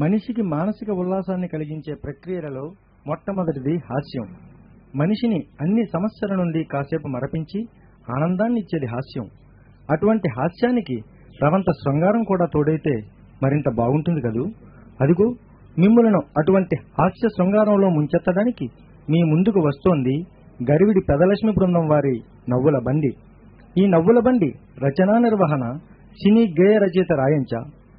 మనిషికి మానసిక ఉల్లాసాన్ని కలిగించే ప్రక్రియలలో మొట్టమొదటిది హాస్యం మనిషిని అన్ని సమస్యల నుండి కాసేపు మరపించి ఆనందాన్ని ఇచ్చేది హాస్యం అటువంటి హాస్యానికి రవంత శృంగారం కూడా తోడైతే మరింత బాగుంటుంది కదూ అదిగో మిమ్ములను అటువంటి హాస్య శృంగారంలో ముంచెత్తడానికి మీ ముందుకు వస్తోంది గరివిడి పెదలక్ష్మి బృందం వారి నవ్వుల బండి ఈ నవ్వుల బండి రచనా నిర్వహణ సినీ గేయ రచయిత రాయంచ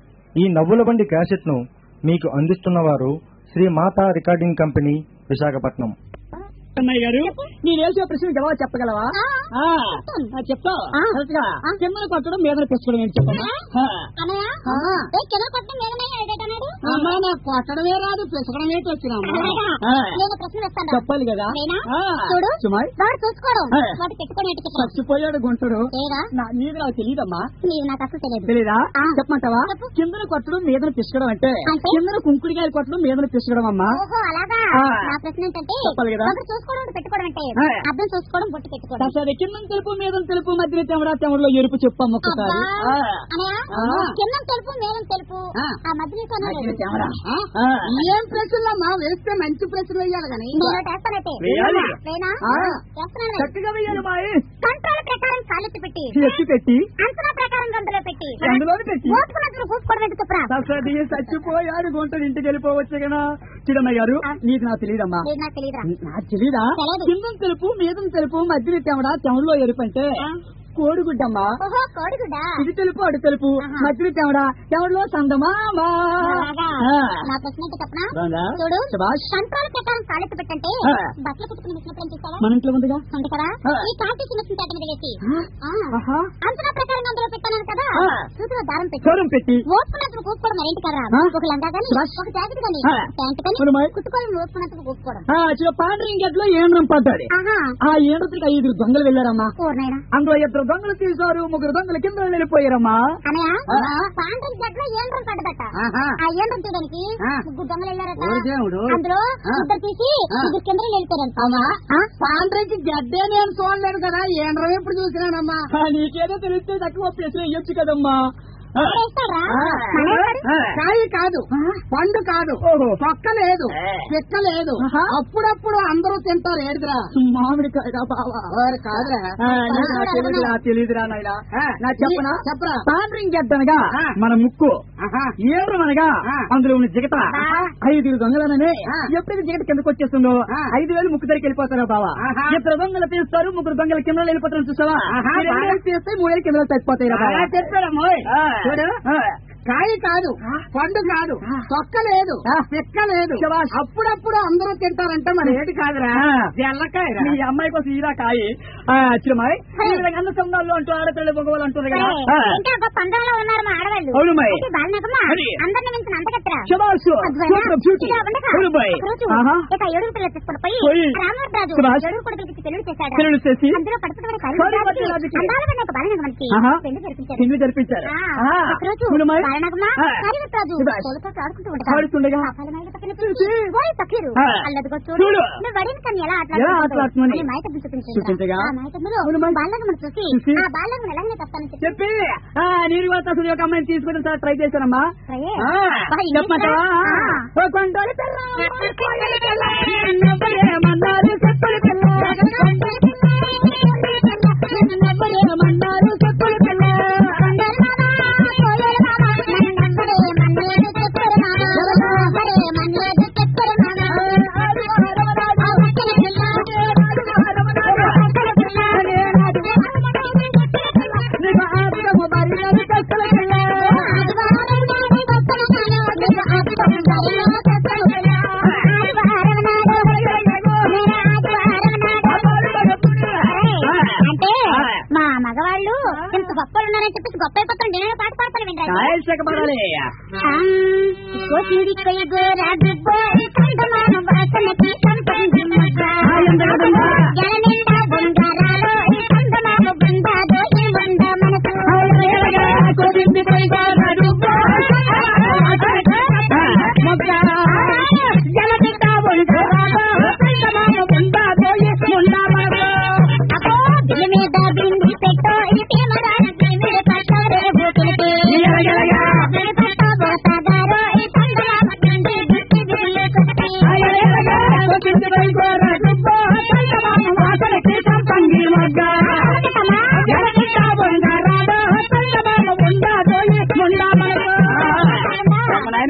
ఈ నవ్వుల బండి క్యాసెట్ను మీకు అందిస్తున్నవారు శ్రీ మాతా రికార్డింగ్ కంపెనీ విశాఖపట్నం అన్నయ్య గారు నేను వేసే ప్రశ్న జవాబు చెప్పగలవా ఆ, ఆ, చెప్తాను. ఆ, చెప్తా ఆ. కరెక్ట్ గా ఆ. కింద కొట్టడం మీద పెంచుకోవడం ఏంటి చెప్పమ్మా ఆ. అన్నయ్య ఆ. ఏ కింద కొట్టడం మీదనే ఎడగన్నాడు అమ్మా నాకు కొట్టడమే రాదు పెంచడం ఏంటి వచ్చినమ్మా నేను ప్రశ్న వేస్తాను చెప్పాలి కదా నేనా? ఆ. చూడు. సుమాయ్ వాడు చూసుకోవడం ఆ. వాడు పెట్టుకోవడం ఏంటి చెప్పు చచ్చిపోయాడు గుంటడు ఏగా నా- నీకు నాకు తెలియదమ్మా నీవు నాకు అసలు తెలియదు తెలీదా ఆ. చెప్పమంటావా చెప్పు. కిందన కొట్టడం మీదన పిసకడం అంటే అంటే? కిందన కుంకుడికాయలు కొట్టడం మీదన పిసకడం అమ్మా ఓహో అలాగా ఆ. నా ప్రశ్న ఏంటంటే చెప్పాలి కదా. ఒకరు చూసుకోవడం ఒకరు పెట్టుకోవడం అంటే ఆ. అర్థం చూసుకోవడం బొట్టు పెట్టుకోవడం సరే కింద తెలుపు మీద తెలుపు మధ్యన తెమడా తెమడలో ఎరుపు చెప్పమ్మ ఒక్కసారి అబ్బా. ఆ. అన్నయ్య ఆ. కింద తెలుపు మీద తెలుపు ఆ. ఆ మధ్యలో మధ్యన కొనలేదు. తెమడా. ఆ? ఆ. ఏం ప్రశ్నలమ్మా వేస్తే మంచి ప్రశ్నలు వేయాలి కానీ నేను ఒకటి వేస్తానైతే వేయాలి. వేనా ఆ. వేస్తున్నాను చక్కగా వెయ్యాలి మాయి కంట్రోల్ ప్రకారం కాలెత్తి పెట్టి ఎత్తి పెట్టి అంచనా ప్రకారం గంటలో పెట్టి అందులోని పెట్టి ఓటుకున్నట్లు కూసుకోవడం ఎందుకు చెప్పురా సరస్వతి చచ్చిపోయాడు గుంటడు ఇంటికి వెళ్ళిపోవచ్చు కదా చిన్నమ్మ గారు ఆ. నీకు నాకు తెలియదమ్మా లేదు నాకు తెలియదురా నాకు తెలీదా తెలీదు. కింద తెలుపు మీద తెలుపు మధ్యన తెమడా తెమడలో ఎరుపు అంటే ఆ. కోడిగుడ్డమ్మా ఓహో కోడిగుడ్డ ఇది తెలుపు అడు తెలుపు ఆహా. మధ్యన తెమడా తెమడలో సందమామా అలాగా. ఆ. నా ప్రశ్న ఏంటో చెప్పనా బాగుందా? చూడు శభాష్. కంట్రోల్ ప్రకారం కాలెత్తి పెట్టంటే ఆ. బట్టలు కుట్టుకుని మిషన్ చూసావా మన ఇంట్లో ఉందిగా ఉంది కదా ఆ. ఈ కాంతి చిన్న చిన్న చేత మీద వేసి ఆ. ఆహా అంచనా ప్రకారం అందులో పెట్టాను కదా ఆ. సూతిలో దారం పెట్టి దూరం పెట్టి ఓసుకున్నప్పుడు కూసుకోవడం మరేంటి కదా ఆ. ఒక లంగా కానీ శభాష్. ఒక జాకెట్ కానీ ఆ. ప్యాంట్ కానీ అవును మరి. కుట్టుకొని ఓసుకున్నప్పుడు కూసుకోవడం ఆ చిన్న పాండరింగట్లో ఏండ్రం పడ్డాడు ఆహా ఆ ఏడుకి ఐదుగురు దొంగలు వెళ్ళారమ్మా కూరనాయన అందులో ఇద్దరు దొంగలు తీశారు ముగ్గురు దొంగలు కింద వెళ్ళిపోయారమ్మా అనయా ఆ. పాండ్రం జట్లో ఏండ్రం పడ్డదట ఆహా. ఆ ఏండ్రం తీయడానికి ఆ. ముగ్గురు దొంగలు వెళ్ళారట ఓరి దేవుడు. అందులో ఆ. ఇద్దరు తీసి ఆ. ముగ్గురు కింద వెళ్ళిపోయారంట అమ్మా పాండ్రంకి గడ్డే నేను చూడలేదు కదా ఏండ్రం ఎప్పుడు చూసినానమ్మా ఆ, నీకేదో తెలిస్తే తక్కువ ప్రశ్న వేయొచ్చు కదమ్మా ఆ. వేస్తారా ఆ. మనవాడు? ఆ. కాయ కాదు పండు కాదు ఓహో. పక్క లేదు చెక్క లేదు ఆహా. అప్పుడప్పుడు అందరూ తింటారు ఏడుదిరా మామిడికాయ బావా ఓరి కాదురా ఆ, నాకు నాకు తెలీదురా తెలీదురా నాయనా ఆ, నా చెప్పనా చెప్పరా పాండ్రింగ్ అనగా ఆ. మన ముక్కు ఆహా. ఏడు అనగా ఆ. అందులో ఉన్న జిగట ఆహా. ఐదుగురు దొంగలననే ఆ. ఎప్పుడైతే జిగట కిందకు వచ్చేస్తుందో ఆ. ఐదు వేలు ముక్కు దగ్గరికి వెళ్ళిపోతారా బావా ఆహా. ఇద్దరు దొంగలు తీస్తారు ముగ్గురు దొంగలు కింద వెళ్ళిపోతారు చూసావా ఆహా. ఈ రెండు వేలు తీస్తే మూడు వేలు కింద చచ్చిపోతాయి రా బావా. బాగా చెప్పాడమ్మోయ్. ఆ. చూడు ఆ. కాయ కాదు పండు కాదు ఆ. తొక్క లేదు ఆ. చెక్క లేదు శభాష్. అప్పుడప్పుడు అందరూ తింటారంటే మరి ఏటి కాదురా ఆ. జల్లకాయ మీ అమ్మాయి కోసం ఈరా కాయి చిరమాయి ఈ విధంగా అన్న సంబంధాలు అంటూ ఆడపిల్ల మగవాళ్ళు అంటారు కదా ఆ. ఇంకా గొప్ప అందరిలో ఉన్నారు మా ఆడవాళ్ళు అవును మరి. అయితే బాలనగమ్మ అది. అందరిని మించిన అంతకత్రా శబాష్ సూపర్ బ్యూటీ అవును బాయ్ ఆహా ఇక ఏడుగు పిల్లలు తీసుకొని పోయి. పోయి రామరాజు శభాష్. ఏడుగు కొడుకులకి పెళ్లి చేశాడు పెళ్లి చేసి అందులో కడుపుతో కడుపు పట్టిన రాజుకి. అందాల ఒక బాలనగమనికి ఆహా. పెళ్లి జరిపించారు పిండి జరిపించారు ఆ, ఆ. ఒకరోజు అవును మరి. బాలనగమ్మ ఆ. కరివెత్తరాజు శభాష్. తోలుతో ఆడుకుంటూ ఆడుతుండగా. ఆ ఫలమైన పక్కన పిలిచి, "ఓయ్ పకీరు, ఆ. అల్లదిగో చూడు చూడు. నువ్వు వడిన కన్ను ఎలా ఎలా ఆటలాడుతున్నావు? అని మైకం చూపించాడు చూపించగా. ఆ మైకంలో అవును మరి. బాలనగమను చూసి చూసి. ఆ బాలనగమను ఎలాగనే తస్తానని చెప్పి చెప్పి ఆ నీరు వాతాసుడు ఒక అమ్మాయిని తీసుకుని సార్ ట్రై చేశానమ్మా ట్రయే. ఆ, బా, ఇంగ్లీష్ చెప్పమంటావా ఆ. ఓ కొండోలి పిల్ల, కోయలి పిల్ల, నిన్నెవ్వరేమన్నారు చెప్పులు పిల్ల, కొండోలి పిల్ల, నిన్నెవ్వరేమన్నారు చెప్పులు పిల్ల. నీకు ఆత్మము బరిగలు కక్కల పిల్ల. అంటే మా మగవాళ్ళు ఇంత గొప్పలు ఉన్నారని చెప్పేసి గొప్ప అయిపోతారు నేనే పాట పాడతాను వినరా కాయలు చెక్కబడాలి కోసింది కొయ్యగోరా దిబ్బోరి కందమామ వాసనకి సంపంగి మగ్గ. ఎందుకదమ్మా? జననిండా బొంగారాలో ఈ కందమామ బృందాదో ఈ వంద మనసు. కొద్దింటి పైగా నడుపు. మొగ్గ జలపిత ఒంటరాగా పిల్లమామ ఉండాదోయే ముందామగో. అబ్బో, బిల్లు మీద బింది పెట్టో ఈ భీమరాజు భీముడు పట్టోరే భూతులకి. ఎలగెలగా. బిల్లు పట్టో బోసాదారో ఈ కందమామ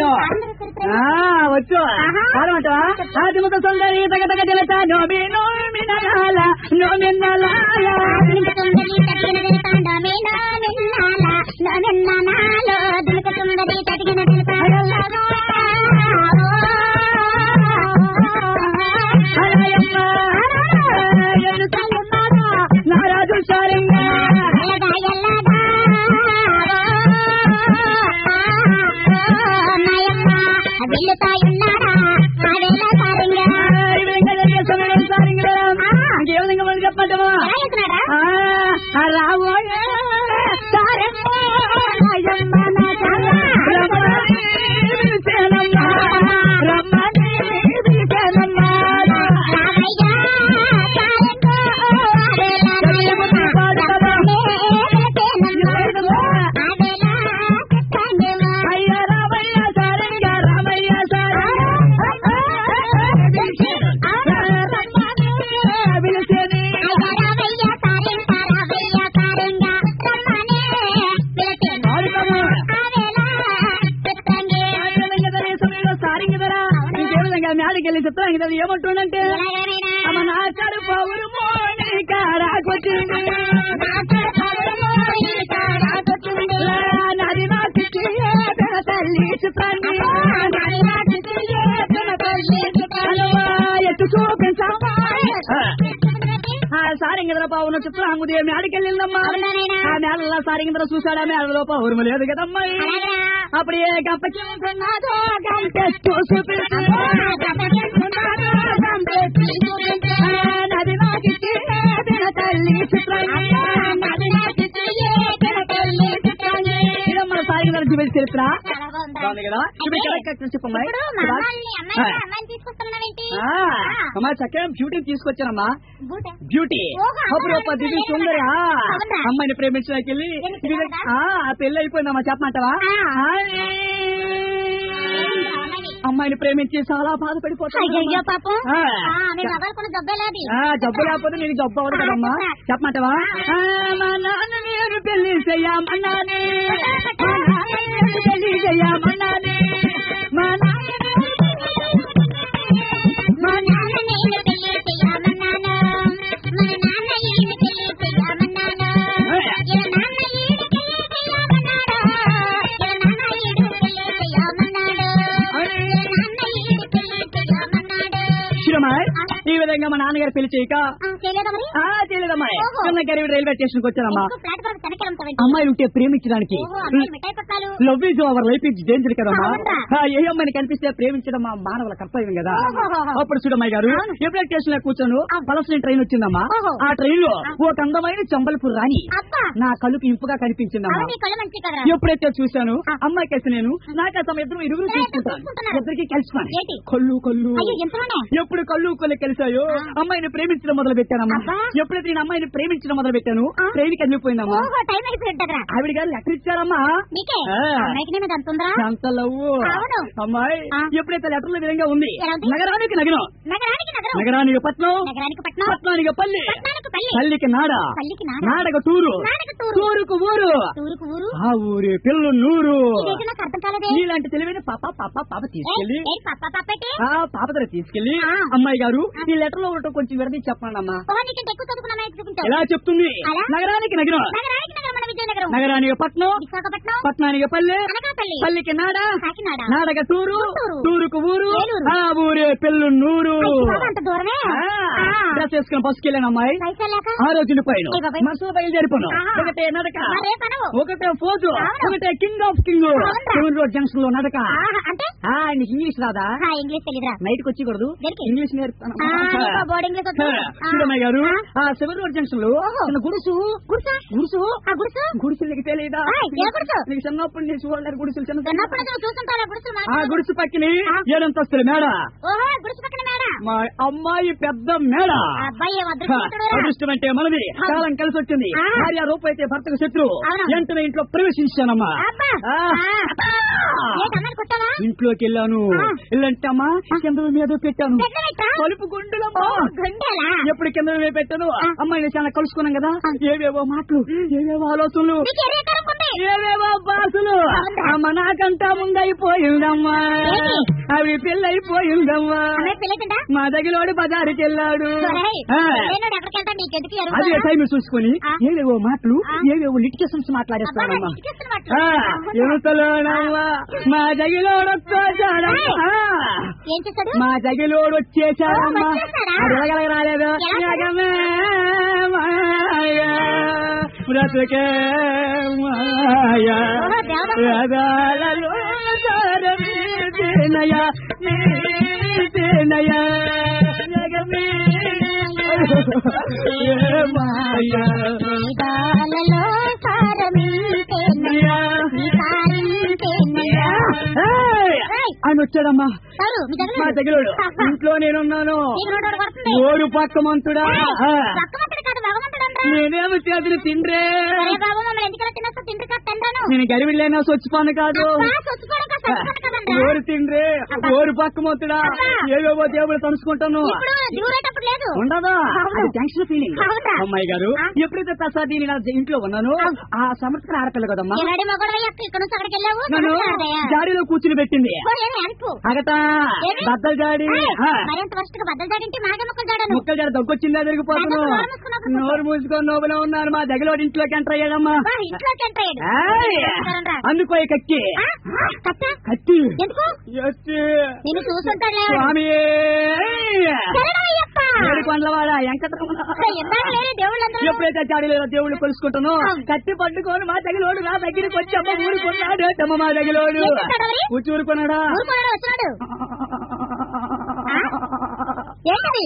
పాడడం ఆ, వచ్చు పాడమంటావా ఆదిమత సుందరి తగ తగ జలత నోమి నోమి నలాల నోమి నలాల దులుకుతుందరి తటిగిన తాండమే నామిన్నాల నవెన్ననాలో దులుకుతుందరి తటిగిన హరయమ్మ ఎన్ను నారాజు సారంగా ఇంకేమైనా మనం చెప్పమంటావా రాబోయే అయ్య రామయ్య సారంగా రామయ్య పిలిచేది మ్యాడికి వెళ్ళి చెప్తాను కదా ఏమంటుండంటే అమ్మ నా కడుపు ఊరు మోని కారాకొచ్చింది నది నా చిట్టి తల్లి చెప్పండి ఎత్తు చూపించామా సారింగదర పావున చిత్రం అంగుదే మేడకి వెళ్ళిందమ్మా ఆ మేడల్లో సారింగదర చూశాడా మేడలో పౌరము లేదు కదమ్మా అప్పుడు ఏ గంపకి ఉంటున్నాదో గంపెట్టు నది నాకిచ్చి తల్లి చిత్రం సారింగదర చూపించి చరిత్ర బాగుంది కదా చూపించి కరెక్ట్ చెప్పమ్మా ఆ, అమ్మా చక్కగా బ్యూటీ తీసుకొచ్చానమ్మా బ్యూటీ ఓహో, అపురూప దివి సుందరి ఆ, అవునా? అమ్మాయిని ప్రేమించడానికి వెళ్ళి వెళ్ళి పిల్లవాడా? ఆ, పెళ్లి అయిపోయిందమ్మా చెప్పమంటావా ఆ. ఆ, అమ్మాయిని ప్రేమించి చాలా బాధపడిపోతాను అయ్యో పాపం ఆ. మీరు ఎవరికి జబ్బేలేదు ఆ, జబ్బు లేకపోతే నీకు జబ్బు అవ్వదు కదమ్మా చెప్పమంటావా ఆ, మా నాన్న నేను పెళ్లి చెయ్యమన్నానే మా నాన్న నేను పెళ్లి చెయ్యమన్నానే మా నాన్న మా నాన్న నేను పెళ్లి చేయమన్నాను మా నాన్న ఈయన పెళ్లి చేయమన్నాను ఏ నాన్న ఈయన పెళ్లి చేయమన్నాడు ఏ నాన్న ఈయన పెళ్లి చేయమన్నాడు ఏ నాన్న ఈయన పెళ్లి చేయమన్నాడు శిరమా ఈ విధంగా మా నాన్నగారు పెళ్లి చేయక ఆ, చేయలేదా మరి ఆ తెలియదమ్మా ఓహో. అన్న గరీబ్ రైల్వే స్టేషన్ కి వచ్చానమ్మా ఎక్కువ ప్లాట్ఫామ్ వెనకాలంతా అమ్మాయిలు ఉంటే ప్రేమించడానికి ఓహో అమ్మాయి మిఠాయి పట్టాలు love is our life is danger కదమ్మా అవునా? ఆ, ఏ అమ్మాయిని కనిపిస్తే ప్రేమించడం మా మానవుల కర్తవ్యం కదా ఓహోహో. అప్పుడు చూడమ్మాయి గారు అవును. ఎప్పుడైతే స్టేషన్ లో కూర్చోను అవును. పలసిన ట్రైన్ వచ్చిందమ్మా ఓహో. ఆ ట్రైన్ లో ఒక అందమైన చంబల్పూర్ రాణి అబ్బా నా కళ్ళుకి ఇంపుగా కనిపించిందమ్మా అవును నీ కళ్ళు మంచి కదరా ఎప్పుడైతే చూశాను ఆ. అమ్మాయి కలిసి నేను నాకు ఆ సమయం ఇద్దరు ఇరుగురు ఏ, చూసుకుంటాను చూసుకుంటున్నారు. ఇద్దరికి కలిసిపోయాను ఏంటి? కళ్ళు కళ్ళు అయ్యో ఎంతలోనే ఎప్పుడు కళ్ళు కొల్లు కలిసాయో ఆ. అమ్మాయిని ప్రేమించడం మొదలు పెట్టానమ్మా అబ్బా. ఎప్పుడైతే నేను అమ్మాయిని ప్రేమించడం మొదలు పెట్టాను ఆ. ట్రైన్ కి వెళ్ళిపోయిందమ్మా ఓహో టైం అయిపోయింది దగ్గర ఆవిడ గారు లెటర్ ఇచ్చారమ్మా నీకే ఆ. అమ్మాయికి నేను అంత ఉందా ఎంత లవ్వు అవును. అమ్మాయి ఆ. ఎప్పుడైతే లెటర్ లో విధంగా ఉంది ఎలా ఉంది? నగరానికి నగరం నగరానికి నగరం నగరానికి పట్నం నగరానికి పట్నం పట్నానికి పల్లి పట్నానికి పల్లి పల్లికి నాడ పల్లికి నాడ నాడక టూరు నాడక టూరు. టూరుకు ఊరు ఊరుకు ఊరు ఆ ఊరి పిల్లు నూరు ఇదైతే నాకు అర్థం కాలేదే నీలాంటి తెలివైన పాప పాప పాప తీసుకెళ్ళి ఏ పప్ప పప్పటి ఆ పాప దగ్గర తీసుకెళ్లి ఆ. అమ్మాయి గారు ఈ లెటర్ లో ఉండటం కొంచెం విడదీ చెప్పండి అమ్మా ఓ నీకంటే ఎక్కువ చదువుకున్నా చూపించావు ఎలా చెప్తుంది అలా? నగరానికి నగరం నగరానికి నగరం మన విజయనగరం నగరానికి పట్నం విశాఖపట్నం పట్నానికి పల్లె అనకాపల్లి పల్లికి నాడ కాకినాడ నాడక టూరు గుంటూరు. టూరుకు ఊరు ఏలూరు. ఆ ఊరే పెళ్ళు నూరు అయ్యో బాబా, అంత దూరమే ఆ. డ్రెస్ వేసుకుని బస్సుకి వెళ్ళాను అమ్మాయి పైసలు లేక ఆ రోజున పైన అయ్య బాబాయ్. మనసులో బయలుదేరిపోను ఆహా. ఒకటే నడక మరే పనవు ఒకటే ఫోజు అవును. ఒకటే కింగ్ ఆఫ్ కింగ్ అవునా? సెవెన్ రోడ్ జంక్షన్ లో నడక ఆహా, అంటే ఆ నీకు ఇంగ్లీష్ రాదా ఆ, ఇంగ్లీష్ తెలీదురా నైట్ కి వచ్చి దేనికి? ఇంగ్లీష్ నేర్పుతాను ఆ, ఇంకా బోర్డ్ ఇంగ్లీష్ వద్దు. ఆ. చూడమ్మాయి గారు ఆ. ఆ సెవెన్ రోడ్ జంక్షన్ లో ఓహో. చిన్న గుడుసు గుడిసా? గుడుసు ఆ గుడిసు గుడిసెలు నీకు తెలియదా ఆయ్, ఏ గుడిసు? నీకు చిన్నప్పుడు నీ చూడలేరు గుడిసెలు చిన్న చిన్నప్పుడు నువ్వు చూస్తుంటారా గుడిసెలు ఆ మాట్లాడు. గుడిసు పక్కని ఆ. ఏడంతస్తుల మేడ ఓహో గుడిసె పక్కన మేడ మా అమ్మాయి పెద్ద మేడ ఆ అబ్బాయి ఏం హ, అదృష్టవంతుడురా. అదృష్టం అంటే మనది ఆ. కాలం కలిసి వచ్చింది ఆ. భార్య రూపు అయితే భర్తకు శత్రువు అవును. వెంటనే ఇంట్లో ప్రవేశించానమ్మా అబ్బా. ఆ. ఆ. ఏంటి అమ్మాయిని కొట్టావా? ఇంట్లోకి వెళ్ళాను ఆ. ఇల్లంటే అమ్మా కింద మీద పెట్టాను దగ్గర పెట్టా? కలుపు గుండులమ్మా ఓ, గుండెలా? ఎప్పుడు కింద మీద పెట్టాను ఆ. అమ్మాయిని చాలా కలుసుకున్నాం కదా ఆ. ఏవేవో మాటలు ఏవేవో ఆలోచనలు నీకు ఎర్రకారం వస్తుంది ఏవేవో బాసులు అమ్మ నాకంటా ముందైపోయిందమ్మా ఏంటి? అవి పెళ్ళైపోయిందమ్మా అమ్మాయి పిల్లకిందా మా దగ్గరోడు బజారుకి వెళ్ళాడు ఆ. ఎక్కడికి వెళ్తా నీకెందుకు ఎరువు అదే టైం చూసుకొని ఆ. ఏవేవో మాటలు ఆ. ఏవేవో లిటికేషన్స్ మాట్లాడేస్తానమ్మా ఆ, ఏం ఎనుకలోనమ్మా మా జగిలోడు వచ్చేసాడమ్మా చేశాడు మా జగిలోడు వచ్చేసాడమ్మా ఓ, వచ్చేసాడా? అది ఎలాగలగ రాలేదు ఎలా జగమే మాయ, బ్రతుకే మాయ ఓహో, దేవదత్త. రథాలలో సారమీదినయ, మీదినయ, జగమే మాయ నీదాలలో సారమింతేనయ్యా, నీ సారింతేనయ్యా. ఏయ్! ఆయన వచ్చాడమ్మా ఎవరు? మీ దగ్గర మా దగ్గరోడు ఇంట్లో నేనున్నాను నీకు నోటి వాడు కొడుతుంది. ఓరు పక్క మంతుడా ఏయ్, పక్కమంతుడు కాదు, భగవంతుడంట్రా. నేనేమి చేతులు తిండ్రే అరే బాబు, మమ్మల్ని ఎందుకు ఇలా తినేస్తావు? తిండి కాదు, తింటాను. నేను గరివిళ్ళైనా చచ్చిపోను కాదు అబ్బా, చచ్చిపోవడం కాదు, చచ్చిపోవడం కదండ్రా. ఓరు తిండ్రే ఓరు పక్క మంతుడా అబ్బా. ఏవేవో దేవుడు తలుసుకుంటాను ఇప్పుడు దిగురేటప్పుడు లేదు ఉండదా అవును. అది టెన్షన్ ఫీలింగ్ అవునా? అమ్మాయి గారు ఆ. ఎప్పుడైతే ప్రసాద్ నేను ఇలా ఇంట్లో ఉన్నాను అవును. ఆ సమర్థన ఆడపిల్ల కదమ్మా ఎలాంటి మగవాడు అక్క ఇక్కడ నుంచి అక్కడికి వెళ్ళావు నన్ను సమస్య జాడీలో కూర్చుని పెట్టింది అనుకో అగట ఏమి? బద్దలు జాడి ఆ. మరింత వరుస బద్దలు జాడింటి మాగే మొక్కలు జాడను ముక్కలు జాడ దగ్గొచ్చిందా తిరిగిపోతున్నాను అయితే నోరు మూసుకుని అక్కడ నోరు మూసుకొని నోబులో ఉన్నారు మా దగ్గర ఇంట్లోకి ఎంటర్ అయ్యాడమ్మా బా, ఇంట్లోకి ఎంటర్ అయ్యాడు ఏయ్! నమస్కారం రా. అందుకో ఈ కక్కి ఆ? కత్త? కత్తి ఎందుకు ఎత్తి. నేను చూసుంటాడులే స్వామి శరణమయ్యప్ప. కొండలవాడ వెంకటరమణ ఎందాక లేని దేవుళ్ళందరూ ఎప్పుడైతే చాడీలో దేవుళ్ళు కొలుసుకుంటాను అవును. కత్తి పట్టుకొని మా తగిలోడు నా దగ్గరికి వచ్చి అమ్మ ఊరుకున్నాడు అమ్మ మా తగిలోడు ఏం చేశాడు మరి? కూర్చూరుకున్నాడా ఊరుకోడు వచ్చినాడు ఏంటది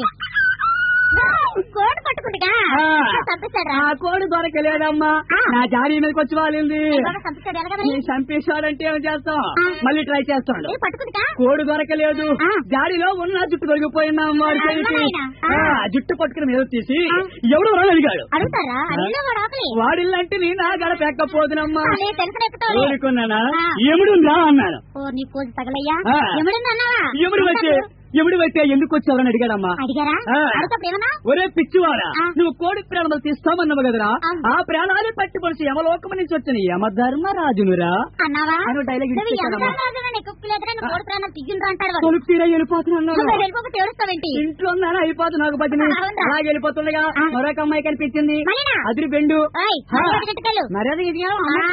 కోటు పట్టుకుంటుగా ఆ. చంపేశాడు ఆ కోడి దొరకలేదమ్మా ఆ. నా జాడీ మీదకి వచ్చి వాలింది చంపేశాడు ఎలాగ మరి నేను చంపేశాడంటే ఏం చేస్తాం ఆ. మళ్ళీ ట్రై చేస్తాడు ఏ పట్టుకుంటుగా కోడి దొరకలేదు ఆ. జాడీలో ఉన్న జుట్టు దొరికిపోయినా వాడి ఆ, చేతికి. అన్నమాయన. ఆ. ఆ, జుట్టు పట్టుకుని మీద తీసి ఆ. ఎవడు రాని అడిగాడు అడుగుతారా అడిగినా వాడు ఆకలి వాడిల్లంటే నీ నా గడపెక్కపోదునమ్మా అలే టెన్షన్ ఎక్కుతావు ఊరుకున్నానా ఆ. ఎముడుందా అన్నాను ఓ నీ కోసి తగలయ్యా ఆ. ఎముడింది అన్నావా ఎముడు వచ్చే ఎముడు వచ్చే ఎందుకు వచ్చావని అడిగాడమ్మా అడిగారా ఆ. అడుగుతప్పుడు ఏమన్నా ఒరే పిచ్చివాడా ఆ. నువ్వు కోడి ప్రాణాలు తీస్తామన్నావు కదరా అవును. ఆ ప్రాణాలు పట్టి పొడిచి యమలోకం నుంచి వచ్చిన యమధర్మరాజునురా అన్నావా అని dialogue నువ్వు ఇచ్చేసాడమ్మా. ఎవరిదానా నీకు కుక్కులేదురా నువ్వు కోడి ప్రాణాలు తిగ్గిండ్రా అంటాడు వాడు తొలుపు తీరా వెళ్ళిపోతున్నాను నువ్వు వెళ్ళిపోతే ఏడుస్తావేంటి ఇంట్లో ఉన్నాను అయిపోతుంది నాకు పది అవునా? అలాగే వెళ్ళిపోతుండగా ఆ. మరొక అమ్మాయి కనిపించింది మళ్ళీనా? అదిరి బెండు ఓయ్, ఆ. మర్యాద గిట్టుకెళ్ళు. మర్యాద ఇది ఆ.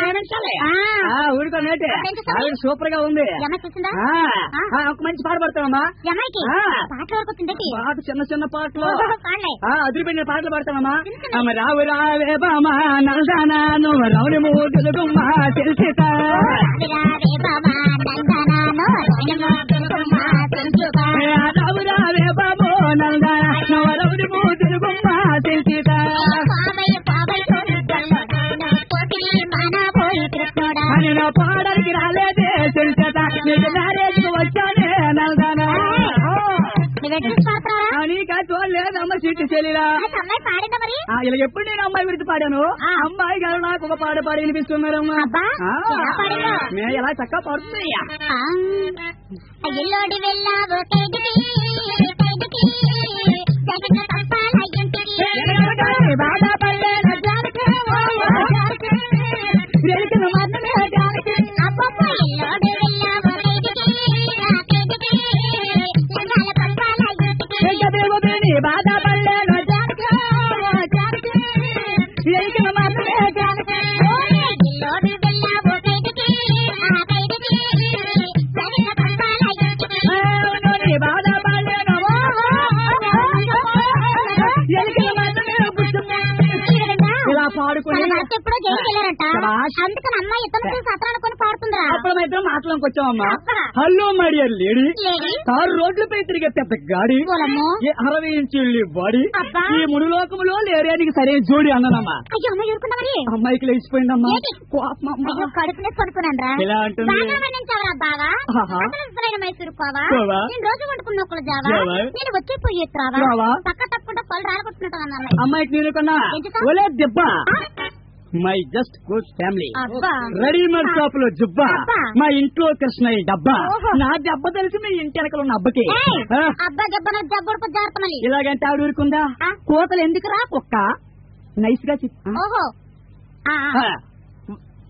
ఆ. ఊరుకోనేటే ఏం చేస్తావు? సూపర్ గా ఉంది యమ్మ చూసిందా ఆ. ఆ. ఆ, ఒక మంచి పాట పడతావమ్మా యమ్మాయికి ఆ. పాటల వరకు వచ్చిందేంటి పాట చిన్న చిన్న పాటలు పాడలే ఆ అదిరిపోయిన పాటలు పాడతామమ్మా చిన్న చిన్న. అమ్మ రావు రావే బామా నల్దానా నువ్వు రౌని మూతులు గుమ్మ తెలిసితా విరావే బాబా నందనానో రయమో దుర్గమ్మ తెలుసుగా. రావు రావే బాబో నల్దానా నువ్వు రౌని మూతులు గుమ్మ తెలిసితా పావయ్య పావయ్య తోడుగల్లో నాన్న కోటిలి మన పోయి కృష్ణుడా. అని నా పాడడానికి రాలేదే తెలిసేత నీకు మ్యారేజ్ వచ్చానే నల్దానా నువ్వు ఎటు నుంచి పాడతావా? అని చూడలేదమ్మ సీటు చెల్లిరా ఆ అమ్మాయి పాడిందా మరి ఆ, ఇలా ఎప్పుడు నేను అమ్మాయి గురించి పాడాను ఆ. అమ్మాయి గారు నాకు ఒక పాట పాడి వినిపిస్తున్నారమ్మా అబ్బా, ఆ. ఎలా పాడిందో? మే ఎలా చక్కగా పడుతుందయ్యా ఆ, ఎల్లోడి వెళ్ళావు కైదికి కైదికి జగన్న పంపాల ఇంటికి బాధపడలేను జానకి, ఓ, ఓ, జానకి. వెలికిన మాత్రమే జానకి. అబ్బబ్బ, ఎల్లోడి వెళ్ళావు కైదికి ఆ కైదికి జగన్న పంపాల ఇంటికి వెంకటదేవుడిని బాధపడలేను జానకి, ఓ, జానకి. వెలికిన మాత్రమే జానకి. ఓయ్, ఎల్లోడి వెళ్ళావు కైదికి ఆ కైదికి జగన్న పంపాల ఇంటికి అవునుని బాధపడలేను వెలికిన మాత్రమే పుట్టున్నా. ఇలా పాడుకుని తన భర్త ఎప్పుడో జైలుకి వెళ్ళారంట శభాష్. అందుకని అమ్మాయి ఇతను చూసి అతను కొని పాడుతుందిరా అప్పుడమైతే మాటలోకి వచ్చామమ్మా అబ్బా. Hello my dear lady lady car రోడ్లపై తిరిగే పెద్ద గాడి పూలము ఏ అరవై ఇంచుల్లి బాడీ అబ్బా. ఈ మునులోకములో లేరేనికి సరైన జోడి అన్నానమ్మా అయ్యో అమ్మాయి ఊరుకున్నా మరి అమ్మాయికి లేచిపోయిందమ్మా ఏంటి? కోపమమ్మా. అయ్యో కడుపునే కొనుక్కున్నాను ఎలా అంటుంది? బాగా వర్ణించావరా బాగా ఆహా. అసలు ఇష్టమైన మైసూరు కోవా కోవా. నేను రోజు వండుకున్న ఒకళ్ళు జావా జావా. నేను వచ్చి పోయి ఎత్తురావా రావా. పక్క తప్పకుండా పళ్ళు రాలకొట్టుకుంటాను అమ్మాయి అమ్మాయికి నేను కొన్నా ఎందుకు? ఒలే దెబ్బ ఆ? మై జస్ట్ గుడ్ ఫ్యామిలీ అబ్బా రెడీమేడ్ షాప్ లో జుబ్బా అబ్బా. మా ఇంట్లో కృష్ణయ్య డబ్బా ఓహో. నా దెబ్బ తెలిసి మీ ఇంటి వెనకలు ఉన్న అబ్బకి ఏయ్, ఆ, అబ్బా గబ్బన జబ్బుడుకు జాగ్రత్త మళ్ళీ ఇలాగంటే ఆవిడ ఊరుకుందా ఆ. కోతలు ఎందుకురా కుక్క నైస్ గా చెప్పు ఓహో ఆ, ఆ. ఆ.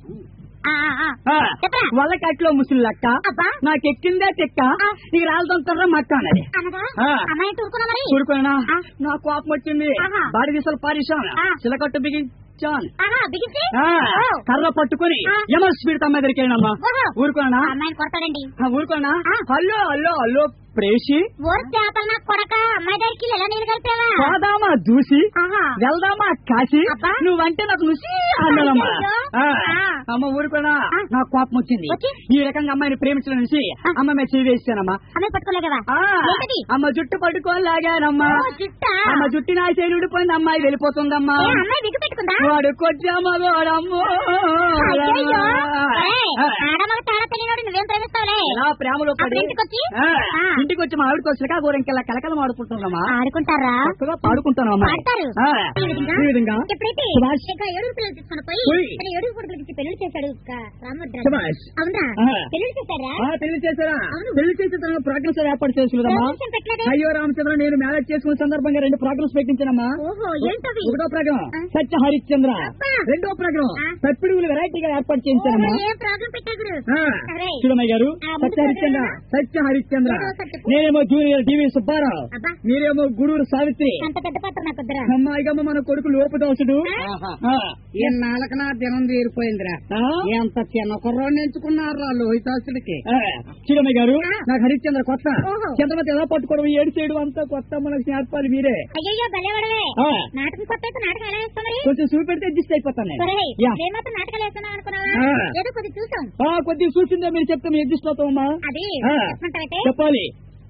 ఆ, ఆ, ఆ. ఆ, చెప్పరా? వలకట్లో ముసులు లెక్క అబ్బా. నాకెక్కిందే తెక్క ఆ. ఇక రాళ్ళదంతా మక్క అన్నది అనగా ఆ. అమ్మాయి ఊరుకున్నా మరి చూడుకోనా ఆ. నా కోపం వచ్చింది ఆహా. బాడి దిశలు పారిశాను ఆ. చిలకట్టు బిగించాను ఆహా బిగించి ఆ, ఓ. కర్ర పట్టుకుని ఆ. యమ స్పీడ్ తమ్మ ఎదురికేనమ్మా ఓహో. ఊరుకోనా ఆ అమ్మాయిని కొడతాడండి ఊరుకోనా ఆ. హలో హలో హలో ప్రేషి ఊరు చేపలు నాకు కొడక అమ్మాయి దగ్గరికి ఎలా నీళ్ళు కలిపావా పోదామా దూసి ఆహా వెళ్దామా కాశీ అబ్బా. నువ్వంటే నాకు నుసి అన్నదమ్మా అయ్యయ్యో. ఆ. ఆ. అమ్మ ఊరుకోనా ఆ. నాకు కోపం వచ్చింది వచ్చి? ఈ రకంగా అమ్మాయిని ప్రేమించడం నుంచి అమ్మ మీద చేయి వేసానమ్మా అమ్మాయి పట్టుకోలేగవా ఆ. ఏంటది? అమ్మ జుట్టు పట్టుకోలాగానమ్మా ఓ, జుట్టా? అమ్మ జుట్టు నా చేయి ఊడిపోయింది అమ్మాయి వెళ్ళిపోతుందమ్మా ఏ, అమ్మాయి బిగ్గు పెట్టుకుందా వాడు కొచ్చామా వాడమ్మో అయ్యయ్యో. ఏయ్, ఆ. ఆడమగ తేడా తెలియనోడు నువ్వేం ప్రేమిస్తావులే ఎలా ప్రేమలో పడి అప్పుడు ఇంటికొచ్చి? ఆ, ఆ. ఇంటికి వచ్చి మా ఆవిడకి వచ్చాక గోరెంకెళ్ళ కలకలం ఆడుకుంటున్నామా ఆడుకుంటారా చక్కగా పాడుకుంటానమ్మా పాడతారు. ఆ. ఈ విధంగా? ఈ విధంగా ఎప్పుడైతే సుభాష్. ఇంకా ఏడుగు పిల్లలు తీసుకొని పోయి పోయి. తన ఏడుగు కొడుకులకి ఇచ్చి పెళ్లి చేశాడు క- రామభద్ర సుభాష్. అవునా ఆ. పెళ్లి చేశారా ఆ, పెళ్లి చేశారా అవును. పెళ్లి చేసిన తర్వాత ప్రోగ్రామ్స్ ఏర్పాటు చేసుకున్నామా ప్రవేశం పెట్టలేదే? అయ్యో రామచంద్ర నేను మ్యారేజ్ చేసుకున్న సందర్భంగా రెండు ప్రోగ్రామ్స్ పెట్టించానమ్మా ఓహో ఏంటవి ఒకటో ప్రోగ్రామ్ ఆ. సత్య హరిశ్చంద్ర అబ్బా. రెండో ప్రోగ్రామ్ ఆ. తప్పిడుగులు వెరైటీగా ఏర్పాటు ఓహో, చేయించానమ్మా ఏం ప్రాబ్లం పెట్టారు ఆ, సరే. చూడమ్మాయి గారు ఆ, ముందు సత్య హరిశ్చంద్ర ప్రోగ్రామా? సత్య హరిశ్చంద్ర ఏదో ఒకటి చెప్పు. నేనేమో జూనియర్ టీవీ సుబ్బారావు అబ్బా. మీరేమో గుడూరు సావిత్రి అంత పెద్ద పాత్ర నాకు వద్దురా అమ్మాయిగమ్మ మన కొడుకు లోపుదోసుడు ఆ. ఇన్నాళ్ళకి నా దినం తీరిపోయిందిరా ఆ? ఎంత చిన్న కుర్రోడిని ఎంచుకున్నారా లోహితాసుడికి ఆ, చూడమ్మాయి గారు ఆ. నాకు హరిశ్చంద్ర కొత్త ఓహో. చంద్రమతి ఎలా పట్టుకోవడం ఏడు చేయడం అంతా కొత్త మనకు నేర్పాలి మీరే అయ్యయ్యో భలేవాడవే ఆ. నాటకం కొత్త అయితే నాటకం ఎలా వేస్తాం మరి కొంచెం చూపెడితే అడ్జస్ట్ అయిపోతాను నేను. సరే యా. మేమాత్రం నాటకాలు వేస్తున్నాం అనుకున్నావా ఆ. ఏదో కొద్దిగా చూసాం ఆ, కొద్దిగా చూసిందే మీరు చెప్తే మేము అడ్జస్ట్ అవుతామమ్మా అది ఆ. చెప్పమంటారైతే చెప్పాలి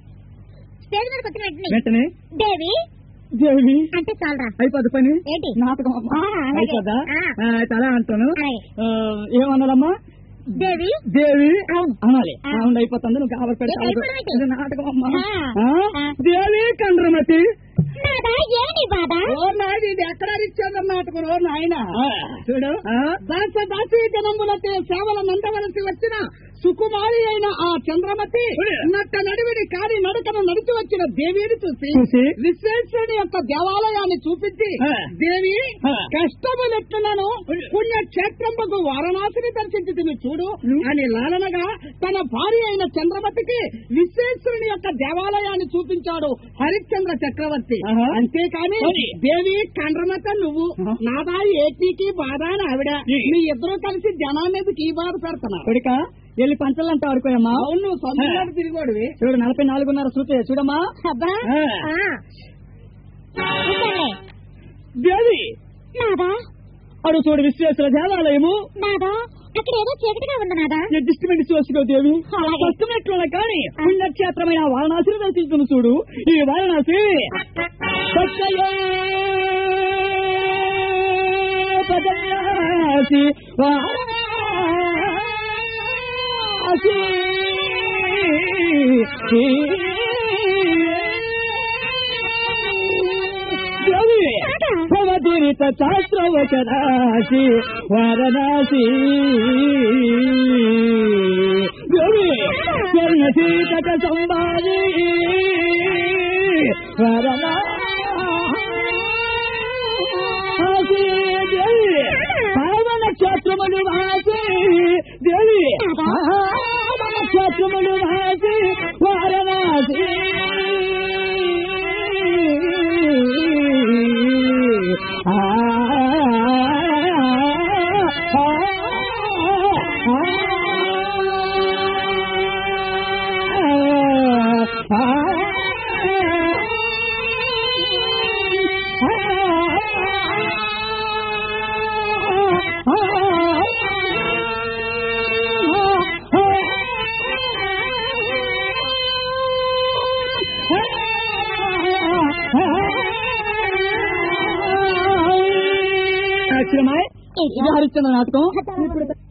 స్టేజ్ మీదకి వచ్చిన వెంటనే వెంటనే దేవి దేవి అంటే చాలరా అయిపోద్ది పని ఏంటి నాటకం అమ్మా. ఆ, అలాగే. అయిపోద్దా ఆ. ఆ, అయితే అలా అంటాను అలాగే. ఆ, ఏమన్నాడమ్మా దేవి దేవి అనాలి ఆ. అవును అయిపోతుంది నువ్వు కాబట్టి ఏ, అయిపోవడం ఏంటి? ఇది నాటకం అమ్మా ఆ. ఆ? ఆ. దేవి కండ్రమతి నాదా ఏమిటి బాధ ఓ నాయుడు ఇది ఎక్కడ ఇచ్చాడు నాటకం ఓ నాయన ఆ, చూడు ఆ? దాస దాసి జనములతే సేవల నందవలసి వచ్చిన సుకుమారి అయిన ఆ చంద్రమతి నట్ట నడివిడి కాని నడకను నడిచి వచ్చిన దేవిని చూసి చూసి విశ్వేశ్వరుని యొక్క దేవాలయాన్ని చూపించి ఆ. దేవి ఆ. కష్టములెట్లున్నాను పుణ్యక్షేత్రంబకు వారణాసిని దర్శించి తిని చూడు అని లాలనగా తన భార్య అయిన చంద్రమతికి విశ్వేశ్వరుని యొక్క దేవాలయాన్ని చూపించాడు హరిశ్చంద్ర చక్రవర్తి ఆహా. అంతేకాని మరి? దేవి కండ్రమత నువ్వు ఆహా. నాదా ఏపీకి బాధ అని ఆవిడ ఈ. మీ ఇద్దరు కలిసి జనాన్ని ఈ బాధ పెడుతున్నారు కొడుక వెళ్ళి పంచలంతా ఆడుకోయమ్మా అవును సొంతంగా తిరిగోడివి చూడు నలభై నాలుగున్నర చూస్తే చూడమ్మా అబ్బా ఆ. ఆ. చూశానులే. దేవి నాదా అడు చూడు విశ్వేశ్వర దేవాలయము నాదా అక్కడ ఏదో చీకటిగా ఉంది నాదా అడ్జస్ట్మెంట్ చేసుకో దేవి అలాగే. కష్టమైనట్లున్నా కానీ పుణ్యక్షేత్రమైన వారణాసిని దర్శించుకుని చూడు ఈ వారణాసి సత్యయే పదయాసి వారణాసి దేవి భవదురిత శాస్త్రవచరాశి వారణాసి దేవి స్వర్ణశీతక సంభావి వారణాసి దేవి పావన క్షేత్రములు వాసి దేవి పావన క్షేత్రములు వాసి వారణాసి ఆ అక్షరమాయ్ ఇది హరిశ్చంద్ర నాటకం ఇప్పుడు